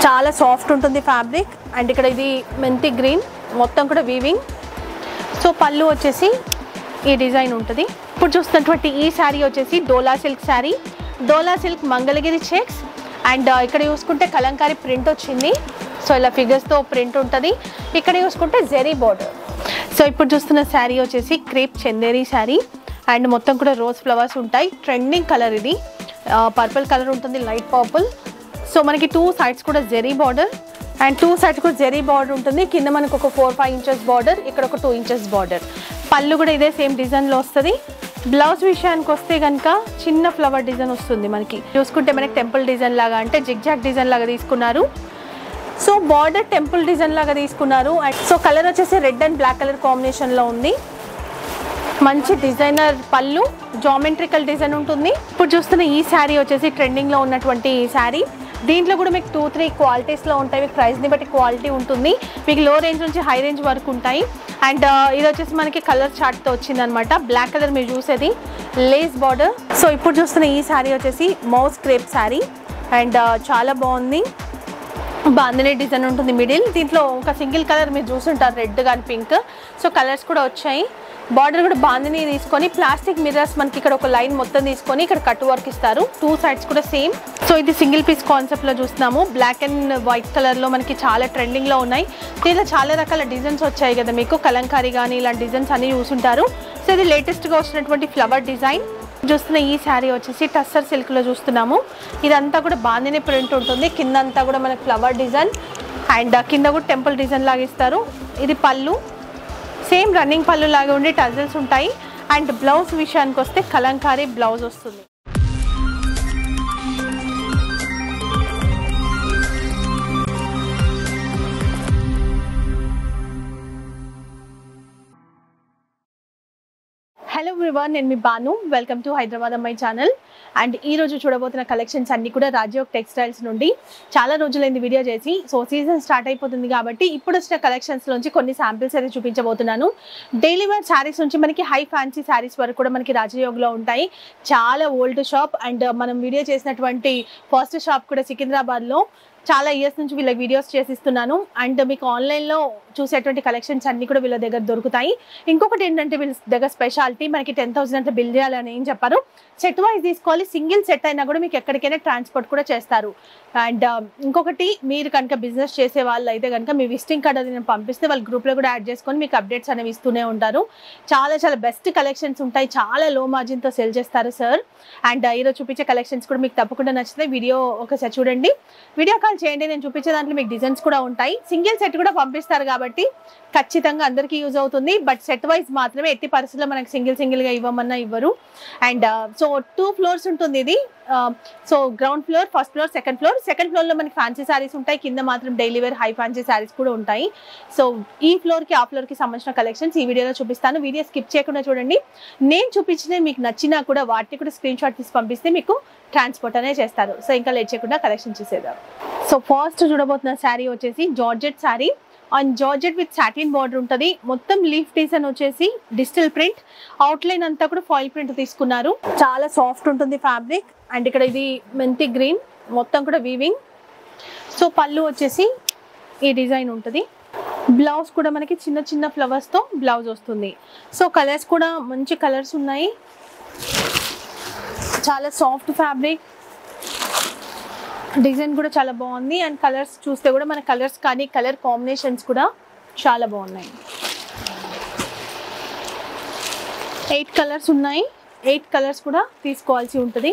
చాలా సాఫ్ట్ ఉంటుంది fabric and ఇక్కడ ఇది మెంతి గ్రీన్ మొత్తం కూడా వీవింగ్ సో పళ్ళు వచ్చేసి ఈ డిజైన్ ఉంటుంది ఇప్పుడు చూస్తున్నటువంటి ఈ శారీ వచ్చేసి Dola silk sari Dola silk Mangalagiri checks and ఇక్కడ చూసుకుంటే కలంకారీ ప్రింట్ వచ్చింది సో ఇలా ఫిగర్స్తో ప్రింట్ ఉంటుంది ఇక్కడ చూసుకుంటే జెరీ బార్డర్ సో ఇప్పుడు చూస్తున్న శారీ వచ్చేసి క్రేప్ చందేరి శారీ అండ్ మొత్తం కూడా రోజ్ ఫ్లవర్స్ ఉంటాయి ట్రెండింగ్ కలర్ ఇది పర్పుల్ కలర్ ఉంటుంది లైట్ పర్పుల్ సో మనకి టూ సైడ్స్ కూడా zari border and two sides కూడా జెరీ బార్డర్ ఉంటుంది కింద మనకు ఒక ఫోర్ ఫైవ్ ఇంచెస్ బార్డర్ ఇక్కడ ఒక టూ ఇంచెస్ బార్డర్ పళ్ళు కూడా ఇదే సేమ్ డిజైన్లో వస్తుంది బ్లౌజ్ విషయానికి వస్తే కనుక చిన్న ఫ్లవర్ డిజైన్ వస్తుంది మనకి చూసుకుంటే మనకి టెంపుల్ డిజైన్ లాగా అంటే జిగ్జాగ్ డిజైన్ లాగా తీసుకున్నారు సో బార్డర్ టెంపుల్ డిజైన్ లాగా తీసుకున్నారు అండ్ సో కలర్ వచ్చేసి రెడ్ అండ్ బ్లాక్ కలర్ కాంబినేషన్లో ఉంది మంచి డిజైనర్ పళ్ళు జామెట్రికల్ డిజైన్ ఉంటుంది ఇప్పుడు చూస్తున్న ఈ శారీ వచ్చేసి ట్రెండింగ్లో ఉన్నటువంటి ఈ శారీ దీంట్లో కూడా మీకు టూ త్రీ క్వాలిటీస్లో ఉంటాయి మీకు ప్రైస్ని బట్టి క్వాలిటీ ఉంటుంది మీకు లో రేంజ్ నుంచి హై రేంజ్ వరకు ఉంటాయి అండ్ ఇది వచ్చేసి మనకి కలర్ చార్ట్తో వచ్చిందనమాట బ్లాక్ కలర్ మీరు చూసేది లేస్ బార్డర్ సో ఇప్పుడు చూస్తున్న ఈ శారీ వచ్చేసి మౌస్ క్రేప్ శారీ అండ్ చాలా బాగుంది బాందినీ డిజైన్ ఉంటుంది మిడిల్ దీంట్లో ఒక సింగిల్ కలర్ మీరు చూసుంటారు రెడ్ కానీ పింక్ సో కలర్స్ కూడా వచ్చాయి బార్డర్ కూడా బాందిని తీసుకొని ప్లాస్టిక్ మిర్రర్స్ మనకి ఇక్కడ ఒక లైన్ మొత్తం తీసుకొని ఇక్కడ కట్ వర్క్ ఇస్తారు టూ సైడ్స్ కూడా సేమ్ సో ఇది సింగిల్ పీస్ కాన్సెప్ట్లో చూస్తున్నాము బ్లాక్ అండ్ వైట్ కలర్లో మనకి చాలా ట్రెండింగ్లో ఉన్నాయి దీంట్లో చాలా రకాల డిజైన్స్ వచ్చాయి కదా మీకు కలంకారీ కానీ ఇలాంటి డిజైన్స్ అన్ని చూసుంటారు సో ఇది లేటెస్ట్గా వచ్చినటువంటి ఫ్లవర్ డిజైన్ చూస్తున్న ఈ శారీ వచ్చేసి టస్సర్ సిల్క్లో చూస్తున్నాము ఇదంతా కూడా బాందిని ప్రింట్ ఉంటుంది కింద అంతా కూడా మనకి ఫ్లవర్ డిజైన్ అండ్ కింద కూడా టెంపుల్ డిజైన్ లాగా ఇస్తారు ఇది పళ్ళు సేమ్ రన్నింగ్ పళ్ళు లాగా ఉండి టజల్స్ ఉంటాయి అండ్ బ్లౌజ్ విషయానికి వస్తే కలంకారీ బ్లౌజ్ వస్తుంది హలో ఎవ్రీవన్ నేను మీ Banu welcome to Hyderabad Ammayi channel and ఈ రోజు చూడబోతున్న కలెక్షన్స్ అన్ని కూడా రాజయోగ్ టెక్స్టైల్స్ నుండి చాలా రోజులైంది వీడియో చేసి సో సీజన్ స్టార్ట్ అయిపోతుంది కాబట్టి ఇప్పుడు వచ్చిన కలెక్షన్స్ నుంచి కొన్ని శాంపిల్స్ అయితే చూపించబోతున్నాను డైలీ వేర్ శారీస్ నుంచి మనకి హై ఫ్యాన్సీ శారీస్ వరకు కూడా మనకి రాజయోగ్లో ఉంటాయి చాలా ఓల్డ్ షాప్ అండ్ మనం వీడియో చేసినటువంటి ఫస్ట్ షాప్ కూడా సికింద్రాబాద్లో చాలా ఇయర్స్ నుంచి వీళ్ళకి వీడియోస్ చేసిస్తున్నాను అండ్ మీకు ఆన్లైన్లో చూసేటువంటి కలెక్షన్స్ అన్ని కూడా వీళ్ళ దగ్గర దొరుకుతాయి ఇంకొకటి ఏంటంటే వీళ్ళ దగ్గర స్పెషాలిటీ మనకి టెన్ థౌసండ్ అంటే బిల్ చేయాలని ఏం చెప్పారు సెట్ వైజ్ తీసుకోవాలి సింగిల్ సెట్ అయినా కూడా మీకు ఎక్కడికైనా ట్రాన్స్పోర్ట్ కూడా చేస్తారు అండ్ ఇంకొకటి మీరు కనుక బిజినెస్ చేసే వాళ్ళు అయితే కనుక మీ విజిటింగ్ కార్డ్ అది నేను పంపిస్తే వాళ్ళ గ్రూప్లో కూడా యాడ్ చేసుకొని మీకు అప్డేట్స్ అనేవి ఇస్తూనే ఉంటారు చాలా చాలా బెస్ట్ కలెక్షన్స్ ఉంటాయి చాలా లో మార్జిన్తో సెల్ చేస్తారు సార్ అండ్ ఈరోజు చూపించే కలెక్షన్స్ కూడా మీకు తప్పకుండా నచ్చితే వీడియో ఒకసారి చూడండి వీడియో కాల్ చేయండి నేను చూపించే దాంట్లో మీకు డిజైన్స్ కూడా ఉంటాయి సింగిల్ సెట్ కూడా పంపిస్తారు కాబట్టి ఖచ్చితంగా అందరికీ యూజ్ అవుతుంది బట్ సెట్ వైజ్ మాత్రమే ఎట్టి పరిస్థితుల్లో మనకి సింగిల్ సింగిల్గా ఇవ్వమన్నా ఇవ్వరు అండ్ సో టూ ఫ్లోర్స్ ఉంటుంది ఇది so ground floor first floor second floor సెకండ్ ఫ్లోర్లో మనకి ఫ్యాన్సీ శారీస్ ఉంటాయి కింద మాత్రం daily wear high fancy saris కూడా ఉంటాయి సో ఈ ఫ్లోర్కి ఆ ఫ్లోర్కి సంబంధించిన కలెక్షన్స్ ఈ వీడియోలో చూపిస్తాను వీడియో స్కిప్ చేయకుండా చూడండి నేను చూపించిన మీకు నచ్చినా కూడా వాటిని కూడా స్క్రీన్ షాట్ తీసి పంపిస్తే మీకు ట్రాన్స్పోర్ట్ అనేది చేస్తారు సో ఇంకా లేట్ చేయకుండా కలెక్షన్ చూసేద్దాం సో ఫస్ట్ చూడబోతున్న శారీ వచ్చేసి georgette sari and georgette with satin border ఉంటుంది మొత్తం లీఫ్ డిజైన్ వచ్చేసి డిజిటల్ ప్రింట్ అవుట్లైన్ అంతా కూడా ఫాయిల్ ప్రింట్ తీసుకున్నారు చాలా సాఫ్ట్ ఉంటుంది ఫ్యాబ్రిక్ అండ్ ఇక్కడ ఇది మెంతి గ్రీన్ మొత్తం కూడా వీవింగ్ సో పళ్ళు వచ్చేసి ఈ డిజైన్ ఉంటుంది బ్లౌజ్ కూడా మనకి చిన్న చిన్న ఫ్లవర్స్తో బ్లౌజ్ వస్తుంది సో కలర్స్ కూడా మంచి కలర్స్ ఉన్నాయి చాలా సాఫ్ట్ ఫ్యాబ్రిక్ డిజైన్ కూడా చాలా బాగుంది అండ్ కలర్స్ చూస్తే కూడా మన కలర్స్ కానీ కలర్ కాంబినేషన్స్ కూడా చాలా బాగున్నాయి ఎయిట్ కలర్స్ ఉన్నాయి ఎయిట్ కలర్స్ కూడా తీసుకోవాల్సి ఉంటుంది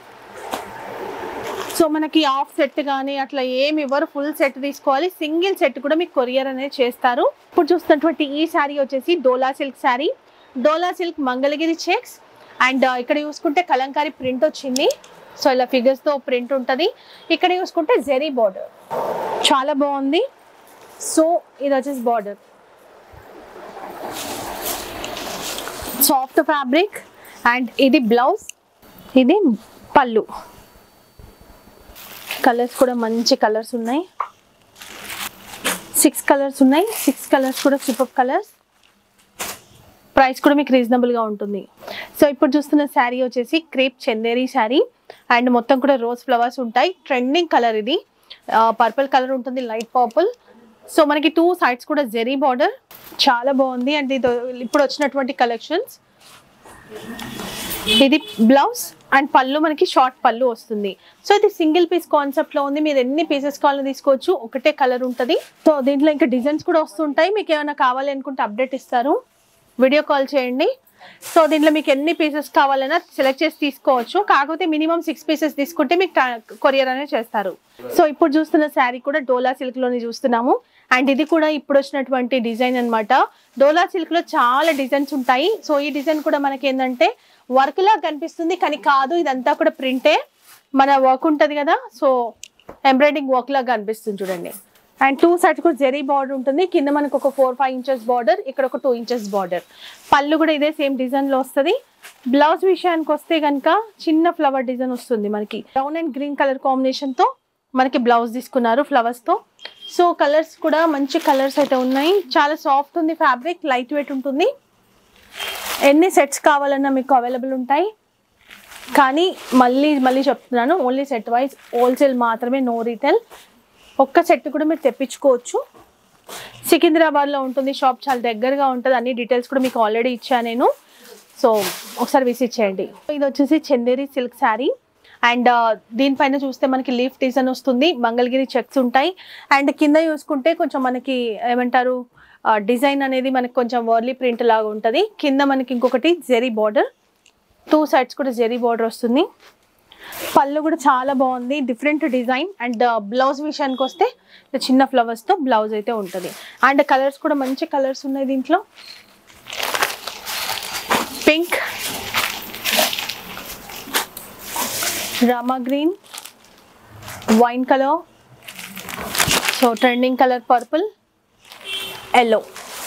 సో మనకి హాఫ్ సెట్ కానీ అట్లా ఏమి ఇవ్వరు ఫుల్ సెట్ తీసుకోవాలి సింగిల్ సెట్ కూడా మీకు కొరియర్ అనేది చేస్తారు ఇప్పుడు చూస్తున్నటువంటి ఈ శారీ వచ్చేసి Dola silk sari Dola silk Mangalagiri checks and ఇక్కడ చూసుకుంటే కలంకారీ ప్రింట్ వచ్చింది సో ఇలా ఫిగర్స్తో ప్రింట్ ఉంటుంది ఇక్కడ చూసుకుంటే జెరీ బార్డర్ చాలా బాగుంది సో ఇది వచ్చేసి బార్డర్ సాఫ్ట్ ఫ్యాబ్రిక్ అండ్ ఇది బ్లౌజ్ ఇది పళ్ళు కలర్స్ కూడా మంచి కలర్స్ ఉన్నాయి సిక్స్ కలర్స్ ఉన్నాయి సిక్స్ కలర్స్ కూడా సూపర్ కలర్స్ ప్రైస్ కూడా మీకు రీజనబుల్గా ఉంటుంది సో ఇప్పుడు చూస్తున్న శారీ వచ్చేసి క్రేప్ చందేరి శారీ అండ్ మొత్తం కూడా రోజ్ ఫ్లవర్స్ ఉంటాయి ట్రెండింగ్ కలర్ ఇది పర్పుల్ కలర్ ఉంటుంది లైట్ పర్పుల్ సో మనకి టూ సైడ్స్ కూడా జెరీ బార్డర్ చాలా బాగుంది అండ్ ఇది ఇప్పుడు వచ్చినటువంటి కలెక్షన్స్ ఇది బ్లౌజ్ అండ్ పళ్ళు మనకి షార్ట్ పళ్ళు వస్తుంది సో ఇది సింగిల్ పీస్ కాన్సెప్ట్ లో ఉంది మీరు ఎన్ని పీసెస్ కావాలో తీసుకోవచ్చు ఒకటే కలర్ ఉంటుంది సో దీంట్లో ఇంకా డిజైన్స్ కూడా వస్తుంటాయి మీకు ఏమైనా కావాలి అనుకుంటే అప్డేట్ ఇస్తారు వీడియో కాల్ చేయండి సో దీంట్లో మీకు ఎన్ని పీసెస్ కావాలన్నా సెలెక్ట్ చేసి తీసుకోవచ్చు కాకపోతే మినిమం సిక్స్ పీసెస్ తీసుకుంటే మీకు కొరియర్ అనేది చేస్తారు సో ఇప్పుడు చూస్తున్న శారీ కూడా డోలా సిల్క్ లోని చూస్తున్నాము అండ్ ఇది కూడా ఇప్పుడు వచ్చినటువంటి డిజైన్ అన్నమాట డోలా సిల్క్ లో చాలా డిజైన్స్ ఉంటాయి సో ఈ డిజైన్ కూడా మనకి ఏంటంటే వర్క్ లా కనిపిస్తుంది కానీ కాదు ఇదంతా కూడా ప్రింటే మన వర్క్ ఉంటది కదా సో ఎంబ్రాయిడింగ్ వర్క్ లాగా కనిపిస్తుంది చూడండి అండ్ టూ సైడ్స్ కూడా జెరీ బార్డర్ ఉంటుంది కింద మనకు ఒక ఫోర్ ఫైవ్ ఇంచెస్ బార్డర్ ఇక్కడ ఒక టూ ఇంచెస్ బార్డర్ పళ్ళు కూడా ఇదే సేమ్ డిజైన్ లో వస్తుంది బ్లౌజ్ విషయానికి వస్తే కనుక చిన్న ఫ్లవర్ డిజైన్ వస్తుంది మనకి brown and green colour combination తో మనకి బ్లౌజ్ తీసుకున్నారు ఫ్లవర్స్ తో సో కలర్స్ కూడా మంచి కలర్స్ అయితే ఉన్నాయి చాలా సాఫ్ట్ ఉంది ఫ్యాబ్రిక్ లైట్ వెయిట్ ఉంటుంది ఎన్ని సెట్స్ కావాలన్నా మీకు అవైలబుల్ ఉంటాయి కానీ మళ్ళీ మళ్ళీ చెప్తున్నాను ఓన్లీ సెట్ వైజ్ హోల్సేల్ మాత్రమే నో రీటైల్ ఒక్క సెట్ కూడా మీరు తెప్పించుకోవచ్చు సికింద్రాబాద్లో ఉంటుంది షాప్ చాలా దగ్గరగా ఉంటుంది అన్ని డీటెయిల్స్ కూడా మీకు ఆల్రెడీ ఇచ్చాను నేను సో ఒకసారి విజిట్ చేయండి ఇది వచ్చేసి చందేరి సిల్క్ శారీ అండ్ దీనిపైన చూస్తే మనకి లీఫ్ డిజైన్ వస్తుంది మంగళగిరి చెక్స్ ఉంటాయి అండ్ కింద చూసుకుంటే కొంచెం మనకి ఏమంటారు డిజైన్ అనేది మనకి కొంచెం వర్లీ ప్రింట్ లాగా ఉంటుంది కింద మనకి ఇంకొకటి జెరీ బార్డర్ టూ సైడ్స్ కూడా జెరీ బార్డర్ వస్తుంది పళ్ళు కూడా చాలా బాగుంది డిఫరెంట్ డిజైన్ అండ్ బ్లౌజ్ విషయానికి వస్తే ఇట్లా చిన్న ఫ్లవర్స్తో బ్లౌజ్ అయితే ఉంటుంది అండ్ కలర్స్ కూడా మంచి కలర్స్ ఉన్నాయి దీంట్లో pink Rama green wine colour so trending colour purple yellow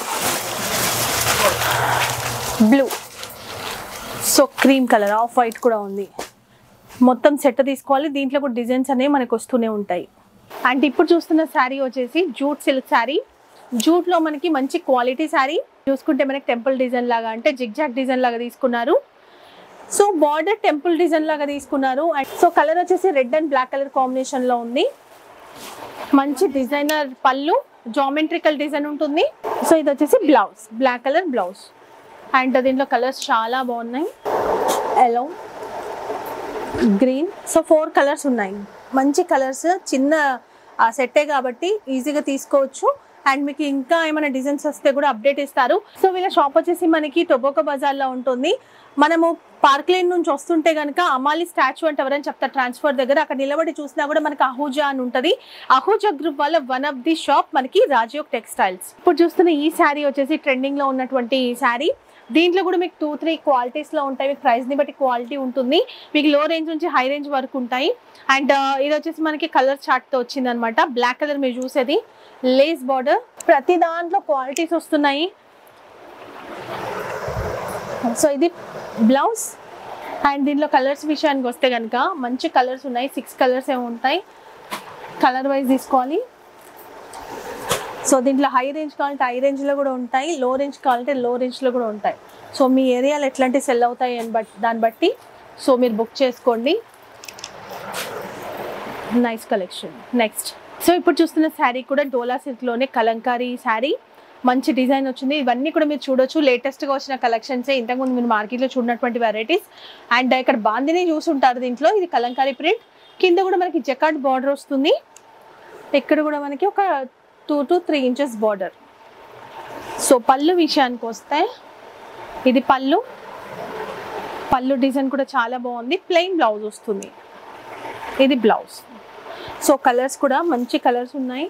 blue so cream colour off white కూడా ఉంది మొత్తం సెట్ తీసుకోవాలి దీంట్లో కూడా డిజైన్స్ అనేవి మనకు వస్తూనే ఉంటాయి అండ్ ఇప్పుడు చూస్తున్న శారీ వచ్చేసి జూట్ సిల్క్ శారీ జూట్లో మనకి మంచి క్వాలిటీ శారీ చూసుకుంటే మనకి టెంపుల్ డిజైన్ లాగా అంటే జిగ్జాగ్ డిజైన్ లాగా తీసుకున్నారు సో బార్డర్ టెంపుల్ డిజైన్ లాగా తీసుకున్నారు అండ్ సో కలర్ వచ్చేసి red and black colour combination లో ఉంది మంచి డిజైనర్ పళ్ళు జామెట్రికల్ డిజైన్ ఉంటుంది సో ఇది వచ్చేసి blouse black colour blouse and దీంట్లో కలర్స్ చాలా బాగున్నాయి yellow green so four colours ఉన్నాయి మంచి కలర్స్ చిన్న సెట్టే కాబట్టి ఈజీగా తీసుకోవచ్చు అండ్ మీకు ఇంకా ఏమైనా డిజైన్స్ వస్తే కూడా అప్డేట్ ఇస్తారు సో వీళ్ళ షాప్ వచ్చేసి మనకి టొబోకో బజార్లో ఉంటుంది మనము పార్క్ లైన్ నుంచి వస్తుంటే కనుక అమాలి స్టాచ్యూ అంటే ఎవరైనా చెప్తారు ట్రాన్స్ఫర్ దగ్గర అక్కడ నిలబడి చూసినా కూడా మనకి అహూజా అని ఉంటుంది అహూజా గ్రూప్ వాళ్ళ వన్ ఆఫ్ ది షాప్ మనకి రాజయోగ్ టెక్స్టైల్స్ ఇప్పుడు చూస్తున్న ఈ శారీ వచ్చేసి ట్రెండింగ్ లో ఉన్నటువంటి శారీ దీంట్లో కూడా మీకు టూ త్రీ క్వాలిటీస్ లో ఉంటాయి మీకు ప్రైస్ ని బట్టి క్వాలిటీ ఉంటుంది మీకు లో రేంజ్ నుంచి హై రేంజ్ వరకు ఉంటాయి అండ్ ఇది వచ్చేసి మనకి కలర్ చార్ట్ తో వచ్చింది అనమాట బ్లాక్ కలర్ మీరు చూసేది లేస్ బార్డర్ ప్రతి దాంట్లో క్వాలిటీస్ వస్తున్నాయి సో ఇది బ్లౌజ్ అండ్ దీంట్లో కలర్స్ విషయానికి వస్తే కనుక మంచి కలర్స్ ఉన్నాయి సిక్స్ కలర్స్ ఏమి ఉంటాయి కలర్ వైజ్ తీసుకోవాలి సో దీంట్లో హై రేంజ్ కావాలంటే హై రేంజ్లో కూడా ఉంటాయి లో రేంజ్ కావాలంటే లో రేంజ్లో కూడా ఉంటాయి సో మీ ఏరియాలో ఎట్లాంటి సెల్ అవుతాయి అని బట్టి దాన్ని బట్టి సో మీరు బుక్ చేసుకోండి నైస్ కలెక్షన్ నెక్స్ట్ సో ఇప్పుడు చూస్తున్న శారీ కూడా డోలా సిల్క్లోనే కలంకారీ శారీ మంచి డిజైన్ వచ్చింది ఇవన్నీ కూడా మీరు చూడొచ్చు లేటెస్ట్గా వచ్చిన కలెక్షన్సే ఇంతకుముందు మీరు మార్కెట్లో చూడనటువంటి వెరైటీస్ అండ్ ఇక్కడ బాందిని చూసుంటారు దీంట్లో ఇది కలంకారీ ప్రింట్ కింద కూడా మనకి జకాట్ బార్డర్ వస్తుంది ఇక్కడ కూడా మనకి ఒక two to three inches border so pallu విషయానికి వస్తే ఇది పళ్ళు పళ్ళు డిజైన్ కూడా చాలా బాగుంది ప్లెయిన్ బ్లౌజ్ వస్తుంది ఇది బ్లౌజ్ సో కలర్స్ కూడా మంచి కలర్స్ ఉన్నాయి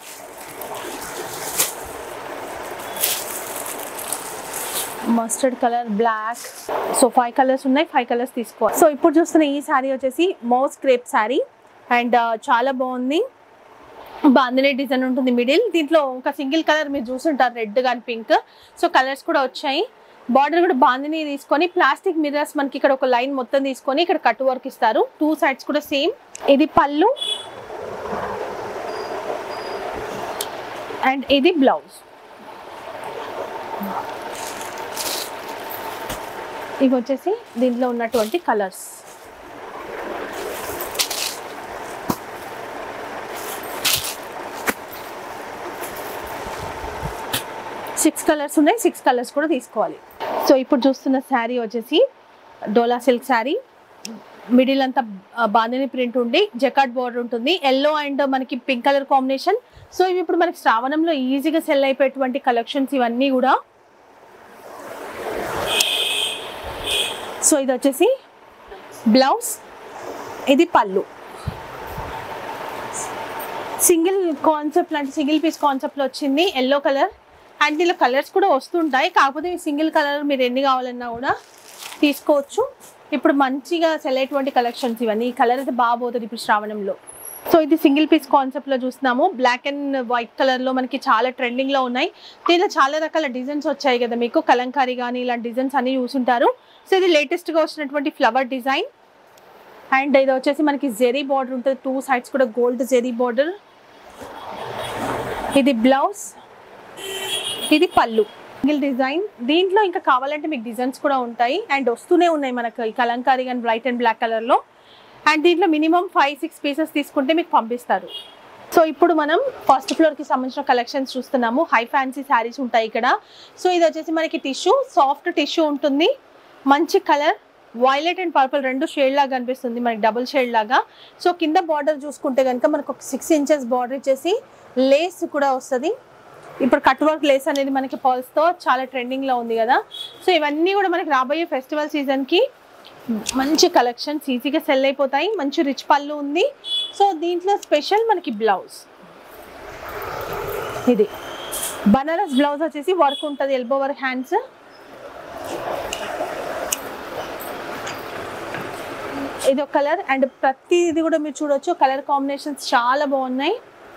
mustard colour black so five colours ఉన్నాయి ఫైవ్ కలర్స్ తీసుకోవాలి సో ఇప్పుడు చూస్తున్న ఈ శారీ వచ్చేసి మౌస్ క్రేప్ శారీ అండ్ చాలా బాగుంది బాందినీ డిజైన్ ఉంటుంది మిడిల్ దీంట్లో ఒక సింగిల్ కలర్ మీరు చూసుంటారు రెడ్ కానీ పింక్ సో కలర్స్ కూడా వచ్చాయి బార్డర్ కూడా బాందిని తీసుకొని ప్లాస్టిక్ మిర్రర్స్ మనకి ఇక్కడ ఒక లైన్ మొత్తం తీసుకొని ఇక్కడ కట్ వర్క్ ఇస్తారు టూ సైడ్స్ కూడా సేమ్ ఇది పళ్ళు అండ్ ఇది బ్లౌజ్ ఇవి వచ్చేసి దీంట్లో ఉన్నటువంటి కలర్స్ సిక్స్ కలర్స్ ఉన్నాయి సిక్స్ కలర్స్ కూడా తీసుకోవాలి సో ఇప్పుడు చూస్తున్న శారీ వచ్చేసి డోలా సిల్క్ శారీ మిడిల్ అంతా ఆ, బాందిని ప్రింట్ ఉండి జకాట్ బోర్డర్ ఉంటుంది ఎల్లో అండ్ మనకి పింక్ కలర్ కాంబినేషన్ సో ఇవి ఇప్పుడు మనకి శ్రావణంలో ఈజీగా సెల్ అయిపోయేటువంటి కలెక్షన్స్ ఇవన్నీ కూడా సో ఇది వచ్చేసి బ్లౌజ్ ఇది పళ్ళు సింగిల్ కాన్సెప్ట్ అంటే సింగిల్ పీస్ కాన్సెప్ట్లో వచ్చింది ఎల్లో కలర్ అండ్ దీనిలో కలర్స్ కూడా వస్తుంటాయి కాకపోతే సింగిల్ కలర్ మీరు ఎన్ని కావాలన్నా కూడా తీసుకోవచ్చు ఇప్పుడు మంచిగా సెల్ అయ్యేటువంటి కలెక్షన్స్ ఇవన్నీ ఈ కలర్ అయితే బాగా పోతుంది ఇప్పుడు శ్రావణంలో సో ఇది సింగిల్ పీస్ కాన్సెప్ట్లో చూస్తున్నాము బ్లాక్ అండ్ వైట్ కలర్లో మనకి చాలా ట్రెండింగ్లో ఉన్నాయి దీనిలో చాలా రకాల డిజైన్స్ వచ్చాయి కదా మీకు కలంకారీ కానీ ఇలాంటి డిజైన్స్ అన్ని చూసుంటారు సో ఇది లేటెస్ట్గా వచ్చినటువంటి ఫ్లవర్ డిజైన్ అండ్ ఇది వచ్చేసి మనకి జెరీ బార్డర్ ఉంటుంది టూ సైడ్స్ కూడా గోల్డ్ జెరీ బార్డర్ ఇది బ్లౌజ్ ఇది పళ్ళు సింగిల్ డిజైన్ దీంట్లో ఇంకా కావాలంటే మీకు డిజైన్స్ కూడా ఉంటాయి అండ్ వస్తూనే ఉన్నాయి మనకు ఈ కలంకారీ కానీ బ్రైట్ అండ్ బ్లాక్ కలర్లో అండ్ దీంట్లో మినిమం ఫైవ్ సిక్స్ పీసెస్ తీసుకుంటే మీకు పంపిస్తారు సో ఇప్పుడు మనం ఫస్ట్ ఫ్లోర్కి సంబంధించిన కలెక్షన్స్ చూస్తున్నాము హై ఫ్యాన్సీ శారీస్ ఉంటాయి ఇక్కడ సో ఇది వచ్చేసి మనకి టిష్యూ సాఫ్ట్ టిష్యూ ఉంటుంది మంచి కలర్ వైలెట్ అండ్ పర్పుల్ రెండు షేడ్ లాగా కనిపిస్తుంది మనకి డబుల్ షేడ్ లాగా సో కింద బార్డర్ చూసుకుంటే కనుక మనకు ఒక సిక్స్ ఇంచెస్ బార్డర్ ఇచ్చేసి లేస్ కూడా వస్తుంది ఇప్పుడు కట్ వర్క్ లేస్ అనేది మనకి పర్ల్స్తో చాలా ట్రెండింగ్లో ఉంది కదా సో ఇవన్నీ కూడా మనకి రాబోయే ఫెస్టివల్ సీజన్కి మంచి కలెక్షన్స్ ఈజీగా సెల్ అయిపోతాయి మంచి రిచ్ పళ్ళు ఉంది సో దీంట్లో స్పెషల్ మనకి బ్లౌజ్ ఇది బనారస్ బ్లౌజ్ వచ్చేసి వర్క్ ఉంటుంది ఎల్బో వర్క్ హ్యాండ్స్ ఇది ఒక కలర్ అండ్ ప్రతిది కూడా మీరు చూడొచ్చు కలర్ కాంబినేషన్స్ చాలా బాగున్నాయి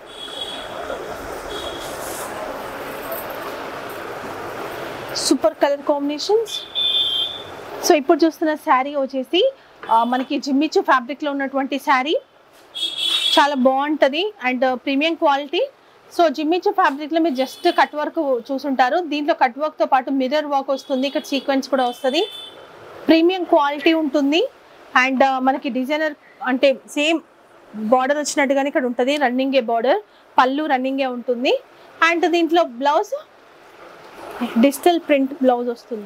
సూపర్ కలర్ కాంబినేషన్స్ సో ఇప్పుడు చూస్తున్న శారీ వచ్చేసి ఆ, మనకి జిమ్మిచ్చు ఫ్యాబ్రిక్లో ఉన్నటువంటి శారీ చాలా బాగుంటుంది and premium quality so Jimmy Choo ఫ్యాబ్రిక్లో మీరు జస్ట్ కట్ వర్క్ చూసుంటారు దీంట్లో కట్ వర్క్తో పాటు మిర్రర్ వర్క్ వస్తుంది ఇక్కడ సీక్వెన్స్ కూడా వస్తుంది ప్రీమియం క్వాలిటీ ఉంటుంది అండ్ మనకి డిజైనర్ అంటే సేమ్ బార్డర్ వచ్చినట్టుగానే ఇక్కడ ఉంటుంది రన్నింగే బార్డర్ పళ్ళు రన్నింగే ఉంటుంది అండ్ దీంట్లో బ్లౌజ్ డిజిటల్ ప్రింట్ బ్లౌజ్ వస్తుంది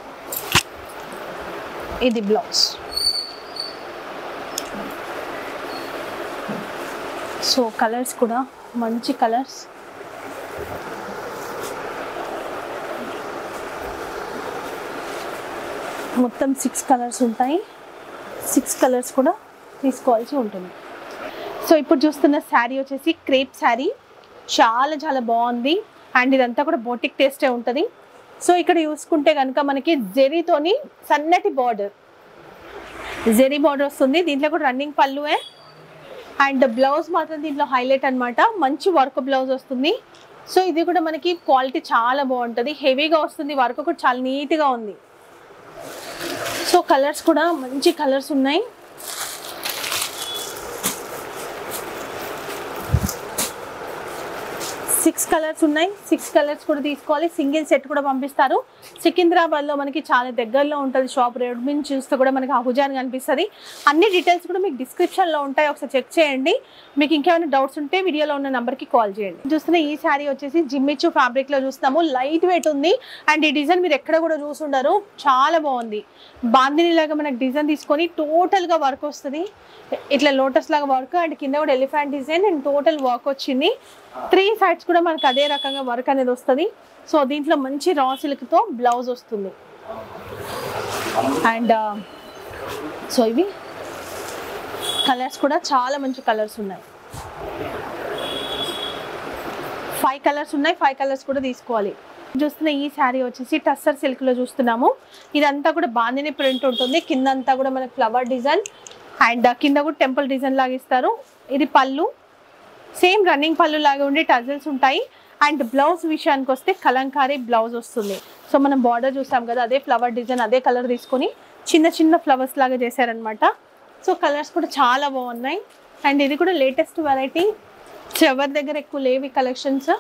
ఇది బ్లౌజ్ సో కలర్స్ కూడా మంచి కలర్స్ మొత్తం సిక్స్ కలర్స్ ఉంటాయి సిక్స్ కలర్స్ కూడా తీసుకోవాల్సి ఉంటుంది సో ఇప్పుడు చూస్తున్న శారీ వచ్చేసి క్రేప్ శారీ చాలా చాలా బాగుంది అండ్ ఇదంతా కూడా బోటిక్ టేస్టే ఉంటుంది సో ఇక్కడ చూసుకుంటే కనుక మనకి జెరీతోని సన్నటి బార్డర్ జెరీ బార్డర్ వస్తుంది దీంట్లో కూడా రన్నింగ్ పళ్ళువే అండ్ బ్లౌజ్ మాత్రం దీంట్లో హైలైట్ అన్నమాట మంచి వర్క్ బ్లౌజ్ వస్తుంది సో ఇది కూడా మనకి క్వాలిటీ చాలా బాగుంటుంది హెవీగా వస్తుంది వర్క్ కూడా చాలా నీట్గా ఉంది సో కలర్స్ కూడా మంచి కలర్స్ ఉన్నాయి సిక్స్ కలర్స్ ఉన్నాయి సిక్స్ కలర్స్ కూడా తీసుకోవాలి సింగిల్ సెట్ కూడా పంపిస్తారు సికింద్రాబాద్లో మనకి చాలా దగ్గరలో ఉంటుంది షాప్ రోడ్ నుంచి చూస్తే కూడా మనకి అహుజాన్ కనిపిస్తుంది అన్ని డీటెయిల్స్ కూడా మీకు డిస్క్రిప్షన్లో ఉంటాయి ఒకసారి చెక్ చేయండి మీకు ఇంకేమైనా డౌట్స్ ఉంటే వీడియోలో ఉన్న నెంబర్కి కాల్ చేయండి చూస్తున్న ఈ శారీ వచ్చేసి జిమ్మిచ్చు ఫ్యాబ్రిక్లో చూస్తున్నాము లైట్ వెయిట్ ఉంది అండ్ ఈ డిజైన్ మీరు ఎక్కడ కూడా చూసుండరు చాలా బాగుంది బాందిని లాగా మనకి డిజైన్ తీసుకొని టోటల్గా వర్క్ వస్తుంది ఇట్లా లోటస్ లాగా వర్క్ అండ్ కింద కూడా elephant design and total work వచ్చింది త్రీ సైడ్స్ కూడా మనకు అదే రకంగా వర్క్ అనేది వస్తుంది సో దీంట్లో మంచి రా సిల్క్తో బ్లౌజ్ వస్తుంది అండ్ సో ఇవి కలర్స్ కూడా చాలా మంచి కలర్స్ ఉన్నాయి ఫైవ్ కలర్స్ ఉన్నాయి ఫైవ్ కలర్స్ కూడా తీసుకోవాలి చూస్తున్న ఈ శారీ వచ్చేసి టస్సర్ సిల్క్లో చూస్తున్నాము ఇదంతా కూడా బాందిని ప్రింట్ ఉంటుంది కింద అంతా కూడా మనకి ఫ్లవర్ డిజైన్ అండ్ కింద కూడా టెంపుల్ డిజైన్ లాగా ఇస్తారు ఇది పళ్ళు సేమ్ రన్నింగ్ పళ్ళు లాగా ఉండి టజల్స్ ఉంటాయి అండ్ బ్లౌజ్ విషయానికి వస్తే కలంకారీ బ్లౌజ్ వస్తుంది సో మనం బార్డర్ చూసాం కదా అదే ఫ్లవర్ డిజైన్ అదే కలర్ తీసుకొని చిన్న చిన్న ఫ్లవర్స్ లాగా చేశారనమాట సో కలర్స్ కూడా చాలా బాగున్నాయి అండ్ ఇది కూడా లేటెస్ట్ వెరైటీ ఎవరి దగ్గర ఎక్కువ లేవి కలెక్షన్స్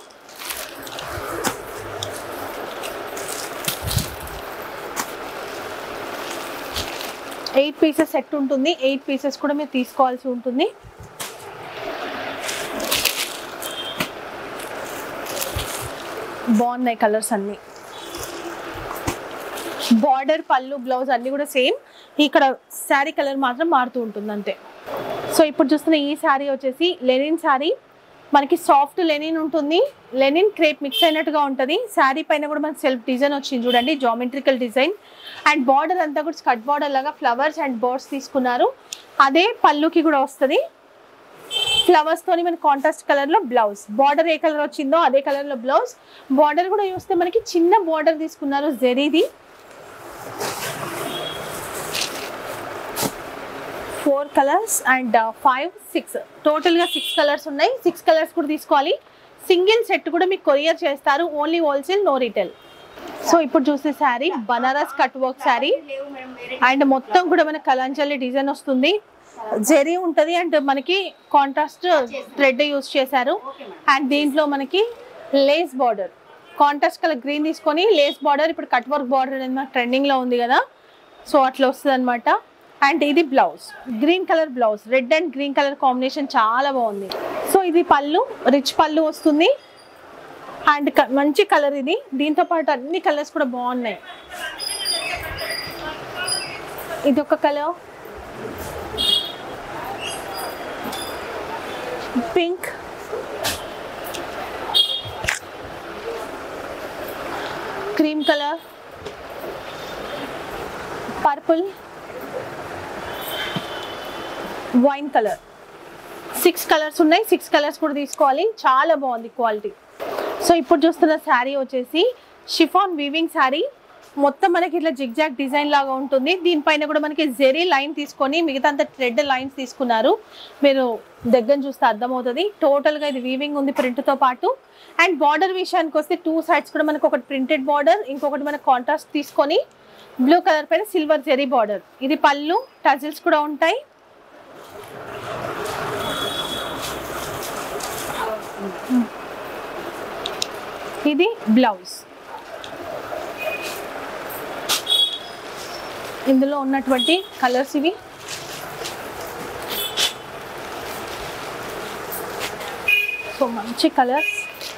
ఎయిట్ పీసెస్ సెట్ ఉంటుంది ఎయిట్ పీసెస్ కూడా మీరు తీసుకోవాల్సి ఉంటుంది బాగున్నాయి కలర్స్ అన్నీ బార్డర్ పళ్ళు బ్లౌజ్ అన్నీ కూడా సేమ్ ఇక్కడ శారీ కలర్ మాత్రం మారుతూ ఉంటుంది అంతే సో ఇప్పుడు చూస్తున్న ఈ శారీ వచ్చేసి లెనిన్ శారీ మనకి సాఫ్ట్ లెనిన్ ఉంటుంది లెనిన్ క్రేప్ మిక్స్ అయినట్టుగా ఉంటుంది శారీ పైన కూడా మనకి సెల్ఫ్ డిజైన్ వచ్చింది చూడండి జామెట్రికల్ డిజైన్ అండ్ బార్డర్ అంతా కూడా స్కట్ బార్డర్ లాగా ఫ్లవర్స్ అండ్ బర్డ్స్ తీసుకున్నారు అదే పళ్ళుకి కూడా వస్తుంది ఫ్లవర్స్ తోని మనకి కాంట్రాస్ట్ కలర్ లో బ్లౌజ్ బార్డర్ ఏ కలర్ వచ్చిందో అదే కలర్ లో బ్లౌజ్ బార్డర్ కూడా చూస్తే మనకి చిన్న బార్డర్ తీసుకున్నారు జెరీది four colours and five six టోటల్గా సిక్స్ కలర్స్ ఉన్నాయి సిక్స్ కలర్స్ కూడా తీసుకోవాలి సింగిల్ సెట్ కూడా మీకు కొరియర్ చేస్తారు only wholesale no retail so ఇప్పుడు చూసే sari Banaras cut work sari and మొత్తం కూడా మనకి కలంచల్లి డిజైన్ వస్తుంది జెరీ ఉంటుంది అండ్ మనకి కాంట్రాస్ట్ థ్రెడ్ యూస్ చేశారు అండ్ దీంట్లో మనకి lace border contrast colour green తీసుకొని లేస్ బార్డర్ ఇప్పుడు కట్ వర్క్ బార్డర్ అనేది మనకి ట్రెండింగ్లో ఉంది కదా సో అట్లా వస్తుంది అనమాట అండ్ ఇది blouse green colour blouse red and green colour combination చాలా బాగుంది సో ఇది పళ్ళు రిచ్ పళ్ళు వస్తుంది అండ్ క- మంచి కలర్ ఇది దీంతో పాటు అన్ని కలర్స్ కూడా బాగున్నాయి ఇది ఒక colour pink cream colour purple wine colour six colours ఉన్నాయి సిక్స్ కలర్స్ కూడా తీసుకోవాలి చాలా బాగుంది క్వాలిటీ సో ఇప్పుడు చూస్తున్న శారీ వచ్చేసి షిఫాన్ వీవింగ్ శారీ మొత్తం మనకి ఇట్లా జిగ్జాగ్ డిజైన్ లాగా ఉంటుంది దీనిపైన కూడా మనకి జెరీ లైన్ తీసుకొని మిగతా అంతా థ్రెడ్ లైన్స్ తీసుకున్నారు మీరు దగ్గర చూస్తే అర్థమవుతుంది టోటల్గా ఇది వీవింగ్ ఉంది ప్రింట్తో పాటు అండ్ బార్డర్ విషయానికి వస్తే టూ సైడ్స్ కూడా మనకు ఒకటి ప్రింటెడ్ బార్డర్ ఇంకొకటి మనకు కాంట్రాస్ట్ తీసుకొని బ్లూ కలర్ పైన సిల్వర్ జెరీ బార్డర్ ఇది పళ్ళు టజిల్స్ కూడా ఉంటాయి ఇది బ్లౌజ్ ఇందులో ఉన్నటువంటి కలర్స్ ఇవి సో మంచి కలర్స్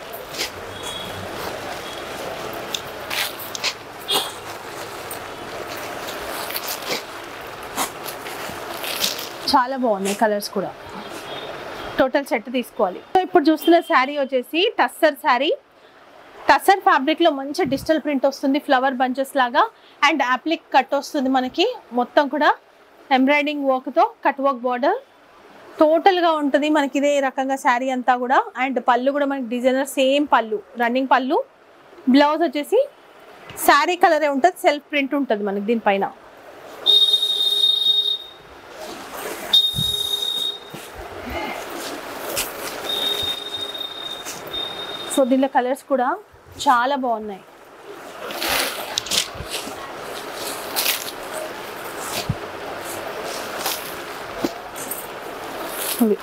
చాలా బాగున్నాయి కలర్స్ కూడా టోటల్ సెట్ తీసుకోవాలి సో ఇప్పుడు చూస్తున్న శారీ వచ్చేసి టస్సర్ శారీ టసర్ ఫ్యాబ్రిక్ లో మంచి డిజిటల్ ప్రింట్ వస్తుంది ఫ్లవర్ బంచెస్ లాగా అండ్ అప్లిక్ కట్ వస్తుంది మనకి మొత్తం కూడా ఎంబ్రాయిడింగ్ వర్క్ తో కట్ వర్క్ బార్డర్ టోటల్ గా ఉంటుంది మనకి ఇదే రకంగా శారీ అంతా కూడా అండ్ పళ్ళు కూడా మనకి designer same pallu running pallu blouse వచ్చేసి శారీ కలరే ఉంటుంది సెల్ఫ్ ప్రింట్ ఉంటుంది మనకి దీనిపైన సో దీనిలో కలర్స్ కూడా చాలా బాగున్నాయి ఇవి.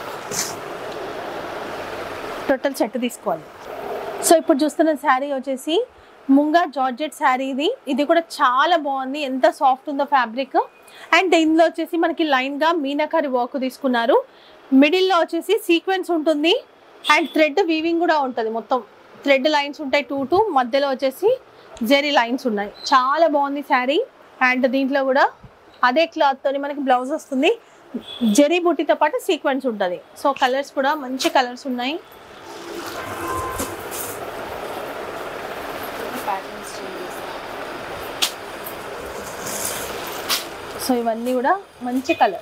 టోటల్ సెట్ తీసుకోవాలి సో ఇప్పుడు చూస్తున్న శారీ వచ్చేసి ముంగా జార్జెట్ శారీ ఇది ఇది కూడా చాలా బాగుంది ఎంత సాఫ్ట్ ఉందో ఫ్యాబ్రిక్ అండ్ ఇందులో వచ్చేసి మనకి లైన్గా మీనాకారి వర్క్ తీసుకున్నారు మిడిల్లో వచ్చేసి సీక్వెన్స్ ఉంటుంది అండ్ థ్రెడ్ వీవింగ్ కూడా ఉంటుంది మొత్తం థ్రెడ్ లైన్స్ ఉంటాయి టూ టూ మధ్యలో వచ్చేసి జెరీ లైన్స్ ఉన్నాయి చాలా బాగుంది శారీ అండ్ దీంట్లో కూడా అదే క్లాత్ తోని మనకి బ్లౌజ్ వస్తుంది జెరీ బుట్టితో పాటు సీక్వెన్స్ ఉంటుంది సో కలర్స్ కూడా మంచి కలర్స్ ఉన్నాయి సో ఇవన్నీ కూడా మంచి కలర్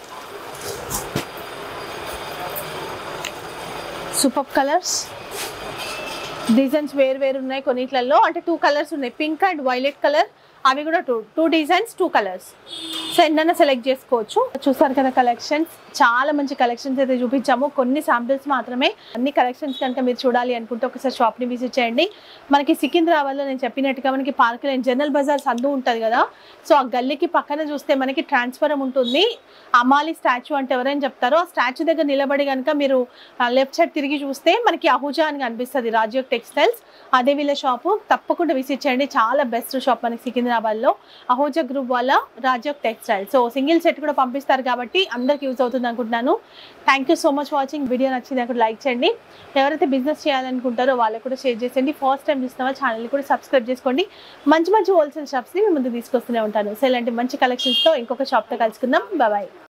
సూపర్ కలర్స్ డిజైన్స్ వేరు వేరు ఉన్నాయి కొన్నిట్లలో అంటే టూ కలర్స్ ఉన్నాయి పింక్ అండ్ వైలెట్ కలర్ అవి కూడా two two designs two colours so ఎన్నైనా సెలెక్ట్ చేసుకోవచ్చు చూసారు కదా కలెక్షన్స్ చాలా మంచి కలెక్షన్స్ అయితే చూపించాము కొన్ని శాంపిల్స్ మాత్రమే అన్ని కలెక్షన్స్ కనుక మీరు చూడాలి అనుకుంటే ఒకసారి షాప్ని విజిట్ చేయండి మనకి సికింద్రాబాద్లో నేను చెప్పినట్టుగా మనకి పార్క్ లైన్ జనరల్ బజార్ సందు ఉంటుంది కదా సో ఆ గల్లీకి పక్కన చూస్తే మనకి ట్రాన్స్ఫరం ఉంటుంది అమాలి స్టాచ్యూ అంటే ఎవరైనా చెప్తారో ఆ స్టాచ్యూ దగ్గర నిలబడి కనుక మీరు లెఫ్ట్ సైడ్ తిరిగి చూస్తే మనకి అహుజా అని కనిపిస్తుంది రాజ్యోగ్ టెక్స్టైల్స్ అదే వీళ్ళ షాపు తప్పకుండా విజిట్ చేయండి చాలా బెస్ట్ షాప్ మనకి సికింద్రాబాద్లో అహోజా గ్రూప్ వాళ్ళ Rajyog textiles style so single set కూడా పంపిస్తారు కాబట్టి అందరికి యూజ్ అవుతుంది అనుకుంటున్నాను thank you so much watching video నచ్చింది అక్కడ లైక్ చేయండి ఎవరైతే బిజినెస్ చేయాలనుకుంటారో వాళ్ళకి కూడా షేర్ చేసేయండి ఫస్ట్ టైం చూస్తున్న ఛానల్ని కూడా సబ్స్క్రైబ్ చేసుకోండి మంచి మంచి హోల్సేల్ షాప్స్ని మీ ముందు తీసుకొస్తూనే ఉంటాను సో ఇలాంటి మంచి కలెక్షన్స్తో ఇంకొక షాప్తో కలుసుకుందాం బాయ్